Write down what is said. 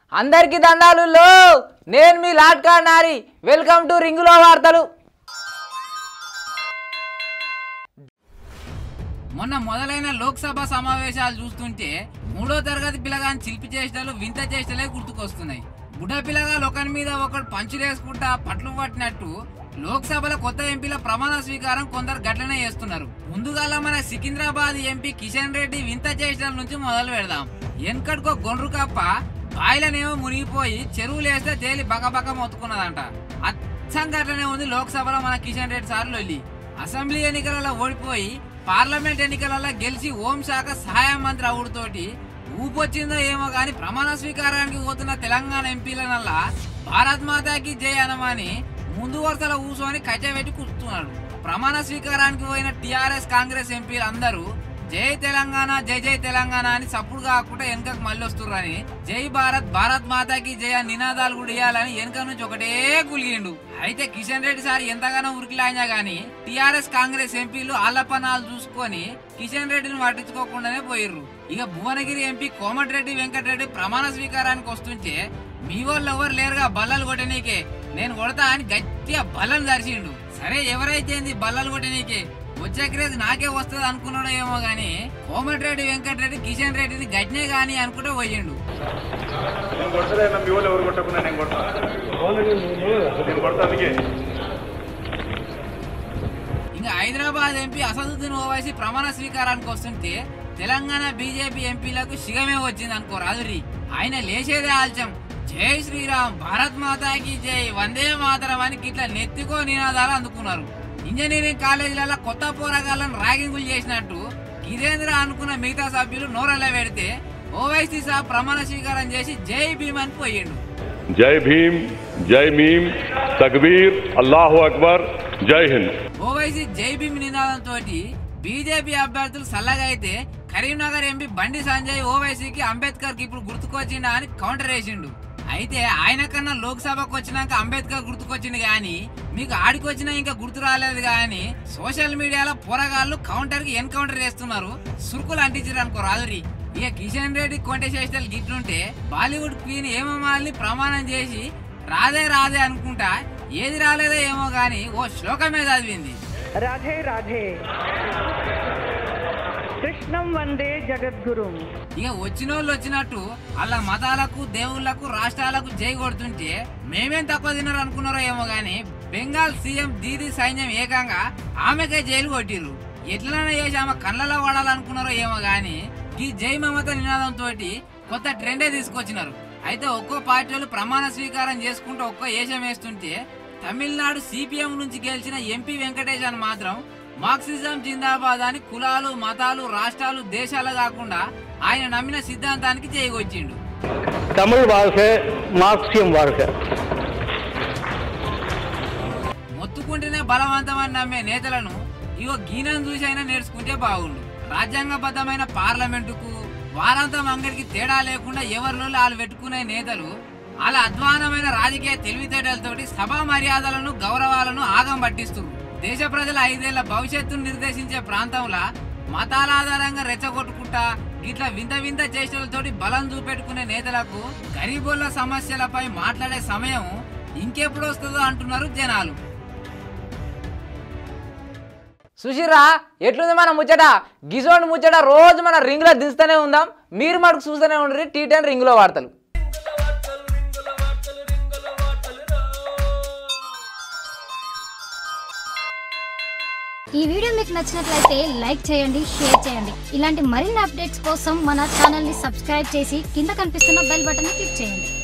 అందరికీ దండాలు లో నేను మీ లాట్కా నారి వెల్కమ్ టు రింగులో వార్తలు మొన్న మొదలైన లోక్సభ సమావేశాలు చూస్తుంటే మూడో తరగతి పిల్లగాని చిలిపి చేష్టలు వింత చేష్టలే గుర్తుకొస్తున్నాయి బుడ్డ పిల్లగాలు ఒకరి మీద ఒకడు పంచులేసుకుంటా పట్లు పట్టినట్టు లోక్సభలో కొత్త ఎంపీల ప్రమాణ స్వీకారం కొందరు గట్లనే చేస్తున్నారు ముందుగాల మన సికింద్రాబాద్ ఎంపీ కిషన్ రెడ్డి వింత చేష్టల నుంచి మొదలు పెడదాం వెనకటికో గొండ్రు కప్ప బాయిలనేమో మునిగిపోయి చెరువులు వేస్తే తేలి బకబక మొత్తుకున్నదంట అచ్చం గట్లనే ఉంది లోక్సభలో మన కిషన్ రెడ్డి సార్ లొల్లి అసెంబ్లీ ఎన్నికలలో ఓడిపోయి పార్లమెంట్ ఎన్నికలలో గెలిచి హోంశాఖ సహాయ మంత్రి అవుడుతోటి ఊపొచ్చిందో ఏమో గాని ప్రమాణ స్వీకారానికి పోతున్న తెలంగాణ ఎంపీలనల్లా భారత్ మాతాకి జై అనమని ముందు వరుసలో కూర్చొని కట్టెబెట్టి కూర్చున్నాడు ప్రమాణ స్వీకారానికి పోయిన టిఆర్ఎస్ కాంగ్రెస్ ఎంపీలు అందరూ జై తెలంగాణ జై జై తెలంగాణ అని సప్పుడు కాకుండా వెనకకు మళ్ళీ వస్తుర్రని జై భారత్ భారత్ మాతాకి జయ నినాదాలు కూడా ఇవ్వాలని వెనక నుంచి ఒకటే గులిగిండు అయితే కిషన్ రెడ్డి సార్ ఎంతగానో ఉరికిలాయినా గానీ టిఆర్ఎస్ కాంగ్రెస్ ఎంపీలు ఆలపనాలు చూసుకొని కిషన్ రెడ్డిని పట్టించుకోకుండానే పోయిర్రు ఇక భువనగిరి ఎంపీ కోమటిరెడ్డి వెంకటరెడ్డి ప్రమాణ స్వీకారానికి వస్తుంటే మీ వాళ్ళు ఎవరు లేరుగా బల్లలు కొట్టనీకే నేను కొడతా అని గట్టిగా బల్లను దర్శిండు సరే ఎవరైతే ఏంది బల్లలు కొట్టనీకే వచ్చే క్రేజ్ నాకే వస్తుంది అనుకున్నాడో ఏమో గానీ కోమటిరెడ్డి వెంకటరెడ్డి కిషన్ రెడ్డిని గట్నే గాని అనుకుంటూ పోయిండు నేను కొడతలేనా మీ వాళ్ళు ఎవరు కొట్టకుండా నేను కొడతా నేను కొడతా అందుకే ఇంకా హైదరాబాద్ ఎంపీ అసదుద్దీన్ ఓవైసీ ప్రమాణ స్వీకారానికి వస్తుంటే తెలంగాణ బీజేపీ ఎంపీలకు శిగమే వచ్చింది అనుకో రాదురి ఆయన లేచేదే ఆల్చం జై శ్రీరామ్ భారత్ మాతాకి జై వందే మాతరం అని గిట్ల నెత్తికో నినాదాలు అందుకున్నారు ఇంజనీరింగ్ కాలేజీలలో కొత్త పోరగాళ్ళను ర్యాగింగులు చేసినట్టు గిరేంద్ర అనుకున్న మిగతా సభ్యులు నోరల్ల పెడితే ఓవైసీ సాబ్ ప్రమాణ స్వీకారం చేసి జై భీమ్ అని పోయిండు జై భీమ్ జై మీమ్ తక్బీర్ అల్లాహు అక్బర్ జై హింద్ ఓవైసీ జై భీమ్ నినాదంతో బీజేపీ అభ్యర్థులు సల్లగా అయితే కరీంనగర్ ఎంపీ బండి సంజయ్ ఓవైసీకి అంబేద్కర్ కి ఇప్పుడు గుర్తుకొచ్చిండా అని కౌంటర్ వేసిండు అయితే ఆయన కన్నా లోక్సభకు వచ్చినాక అంబేద్కర్ గుర్తుకొచ్చింది గాని మీకు ఆడికి వచ్చినా ఇంకా గుర్తు రాలేదు గాని సోషల్ మీడియాలో పోరగాళ్ళు కౌంటర్ కి ఎన్కౌంటర్ చేస్తున్నారు సురుకులు అంటించారు అనుకో రాదురి ఇక కిషన్ రెడ్డి కొంటే చేష్టలు గిట్లుంటే బాలీవుడ్ క్వీన్ ఏమమ్మాలని ప్రమాణం చేసి రాదే రాదే అనుకుంటా ఏది రాలేదో ఏమో గాని ఓ శ్లోకమే చదివింది राधे राधे కృష్ణం వందే జగద్గురుం ఇక వచ్చినోళ్ళు వచ్చినట్టు అలా మతాలకు దేవుళ్లకు రాష్ట్రాలకు జై కొడుతుంటే మేమేం తక్కువ తిన్నారు అనుకున్నారో ఏమో గాని బెంగాల్ సీఎం దీది సైన్యం ఏకంగా ఆమెకే జైలు కొట్టిర్రు ఎట్లనే చేసి ఆమె కళ్ళలో వాడాలనుకున్నారో ఏమో గాని ఈ జై మమత నినాదంతో కొత్త ట్రెండే తీసుకొచ్చినారు అయితే ఒక్కో పార్టీ వాళ్ళు ప్రమాణ స్వీకారం చేసుకుంటూ ఒక్కో ఏషం వేస్తుంటే తమిళనాడు సిపిఎం నుంచి గెలిచిన ఎంపీ వెంకటేష్ అని మాత్రం మార్క్సిజం జిందాబాద్ అని కులాలు మతాలు రాష్ట్రాలు దేశాలు కాకుండా ఆయన నమ్మిన సిద్ధాంతానికి చేయకొచ్చిండు தமிழ் வாழ்க மார்க்சியம் வாழ்க మొత్తుకుంటేనే బలవంతమని నమ్మే నేతలను ఇగో గీనను చూసి అయినా నేర్చుకుంటే బాగుండు రాజ్యాంగబద్ధమైన పార్లమెంటుకు వారాంతం అంగడికి తేడా లేకుండా ఎవరిలో వాళ్ళు పెట్టుకునే నేతలు వాళ్ళ అధ్వానమైన రాజకీయ తెలివితేటలతోటి సభా మర్యాదలను గౌరవాలను ఆగం పట్టిస్తున్నారు దేశ ప్రజల ఐదేళ్ల భవిష్యత్తును నిర్దేశించే ప్రాంతంలో మతాల ఆధారంగా రెచ్చగొట్టుకుంటా ఇట్లా వింత వింత చేష్టలతోటి బలం చూపెట్టుకునే నేతలకు గరీబుల సమస్యలపై మాట్లాడే సమయం ఇంకెప్పుడు వస్తుందో అంటున్నారు జనాలు సుశీరా ఎట్లుంది మన ముచ్చట గిజోండి ముచ్చట రోజు మన రింగ్లో దిస్తూనే ఉందాం మీరు మటుకు చూస్తూనే ఉండరు టీ టెన్ రింగులో వార్తలు ఈ వీడియో మీకు నచ్చినట్లయితే లైక్ చేయండి షేర్ చేయండి ఇలాంటి మరిన్ని అప్డేట్స్ కోసం మన ఛానల్ని సబ్స్క్రైబ్ చేసి కింద కనిపిస్తున్న బెల్ బటన్ని క్లిక్ చేయండి